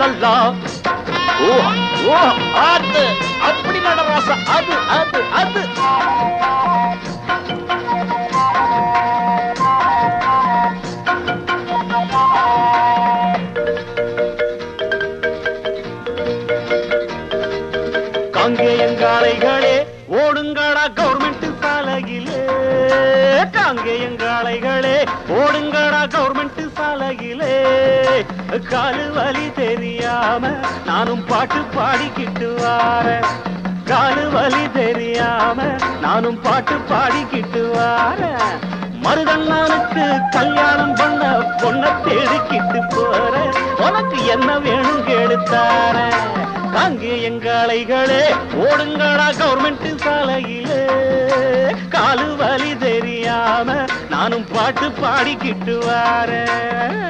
லல்லா ஓ ஓ அது அப்படி நடராசா அது அது அது காங்கேயங்காளைகளே ஓடுங்கடா கவர்மெண்ட் சாலையிலே காங்கேயங்காளைகளே ஓடுங்கடா கவர்மெண்ட் சாலையிலே காலு வலி தெரியாம நானும் பாட்டு பாடிக்கிட்டு வாரேன் காலு வலி தெரியாம நானும் பாட்டு பாடிக்கிட்டு வாரேன் மருதண்ணனுக்கு கல்யாணம் பண்ண பொண்ண தேடிக்கிட்டு போறேன் உனக்கு என்ன வேணும் கேளுத்தாரேன் அங்கே எங்காளைகளே ஓடுங்கடா கவர்மெண்ட் சாலையிலே காலு வலி தெரியாம நானும் பாட்டு பாடிக்கிட்டு வாரேன்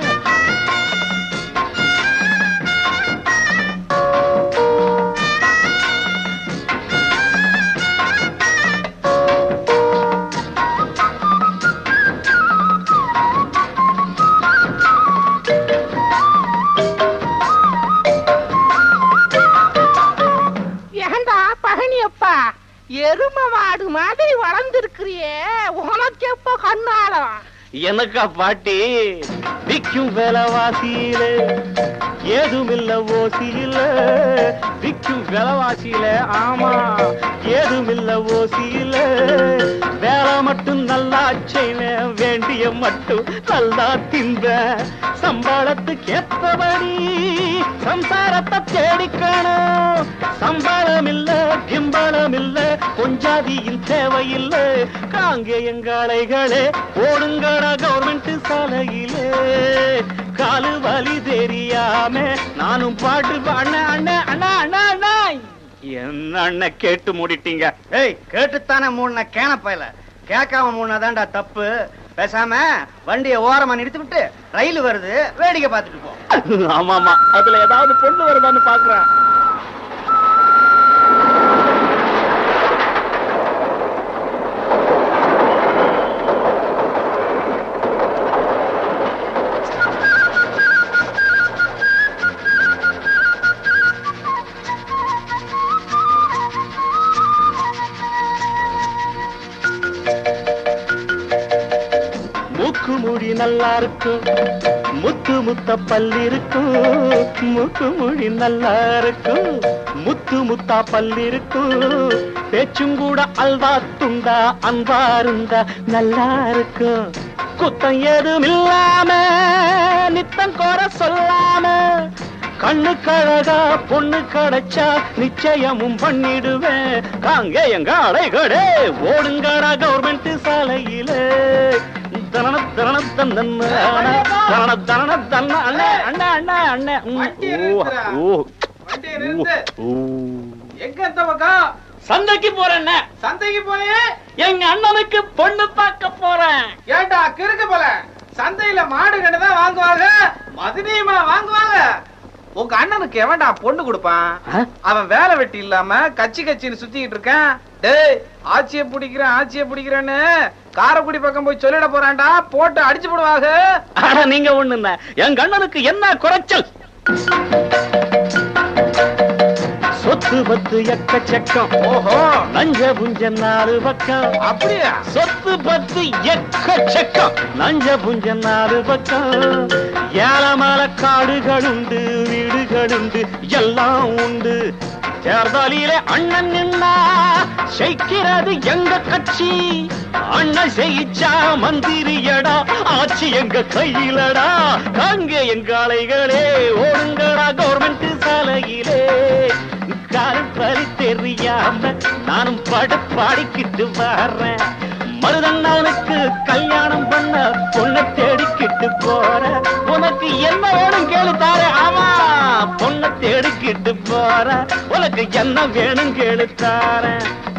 ஏண்டா பழனியப்பா எரும மாடு மாதிரி வளர்ந்துருக்கிறியே உனக்கு எப்ப கண்ணாலம் எனக்கா பாட்டி விக்கும் விலைவாசியில ஏதுமில்ல ஓசியில விக்கும் விலைவாசியில ஆமா ஏதுமில்ல ஓசியில வேலை மட்டும் நல்லா செய்வேன் வேண்டிய மட்டும் நல்லா தின்பேன் சம்பளத்துக்கு ஏத்தபடி சம்சாரத்தை தேடிக்கணும் சம்பளம் இல்ல கிம்பளம் இல்ல பொஞ்சாதியின் தேவையில்ல காங்கேயங்காளைகளே ஓடுங்கடா கவர்மெண்ட் சாலையிலே காலு வலி தெரியாம நானும் பாட்டு பா- அண்ணா அண்ணா அண்ணா அண்ணா அண்ணா என்ன அண்ணன் கேட்டு மூடிட்டீங்க ஏய் கேட்டுத்தானே மூணு கேன பயல கேட்காம மூணாதான்டா தப்பு பேசாம வண்டியை ஓரமா நிறுத்தி விட்டு ரயில் வருது வேடிக்கை பார்த்துட்டு போ ஆமா ஆமா அதுல ஏதாவது பொண்ணு வருதான்னு பாக்குறேன் மூக்கு மூடி நல்லா இருக்கும் முத்து முத்த பல் இருக்கும் மூக்கு மூடி நல்லா இருக்கும் முத்து முத்தா பல் இருக்கும் பேச்சும் கூட அல்வா துண்டா அன்பா இருந்தா நல்லா இருக்கும் குத்தம் ஏதும் இல்லாம நித்தம் கோர சொல்லாம கண்ணு கழகா பொண்ணு கிடைச்சா நிச்சயமும் பண்ணிடுவேன் காங்க எங்க அடைகடே ஓடுங்கடா கவர்மெண்ட் சாலையிலே தரண தரண தந்தன்ன தரண தரண தன்ன அண்ணே அண்ணே அண்ணே அண்ணே ம், வண்டியை ஓ நிறுத்துடா. ஓ வண்டியை நிறுத்து. ஓ எங்க இந்த பக்கம் சந்தைக்கு போறேன் சந்தைக்கு போய் எங்க அண்ணனுக்கு பொண்ணு பார்க்க போறேன் ஏண்டா கிறுக்கு போல சந்தையில மாடு கண்டு தான் வாங்குவாங்க மதுரையுமா வாங்குவாங்க உங்க அண்ணனுக்கு எவன்டா பொண்ணு கொடுப்பான் ஆ? அவன் வேலை வெட்டி இல்லாம கச்சி கச்சின்னு சுத்திக்கிட்டு இருக்கான் டேய் ஆட்சியை பிடிக்கிறேன் ஆட்சியை பிடிக்கிறேன்னு காரைக்குடி பக்கம் போய் சொல்லிட போறான்டா போட்டு அடிச்சு போடுவாங்க ஆனா நீங்க ஒண்ணு என் கண்ணனுக்கு என்ன குறைச்சல் சொத்து பத்து எக்கச்சக்கம் ஓஹோ நஞ்ச புஞ்ச நாலு பக்கம் அப்படியா சொத்து பத்து எக்கச்சக்கம் நஞ்ச புஞ்ச நாலு பக்கம் ஏலமல காடுகள் உண்டு வீடுகள் உண்டு எல்லாம் உண்டு தேர்தலிலே அண்ணன் நின்னா ஜெயிக்கிறது எங்க கட்சி அண்ணன் ஜெயிச்சா மந்திரியடா ஆட்சி எங்க கையிலடா அங்க எங்க ஆலைகளே ஓடுங்கடா கவர்மெண்ட் சாலையிலே காலம் பறி தெரியாம நானும் பாடு பாடிக்கிட்டு வர்றேன் மருதண்ணனுக்கு கல்யாணம் பண்ண பொண்ணை தேடிக்கிட்டு போற உனக்கு என்ன வேணும் கேளு தாரே ஆமா பொண்ணை தேடிக்கிட்டு போற உனக்கு என்ன வேணும் கேளு தாரேன்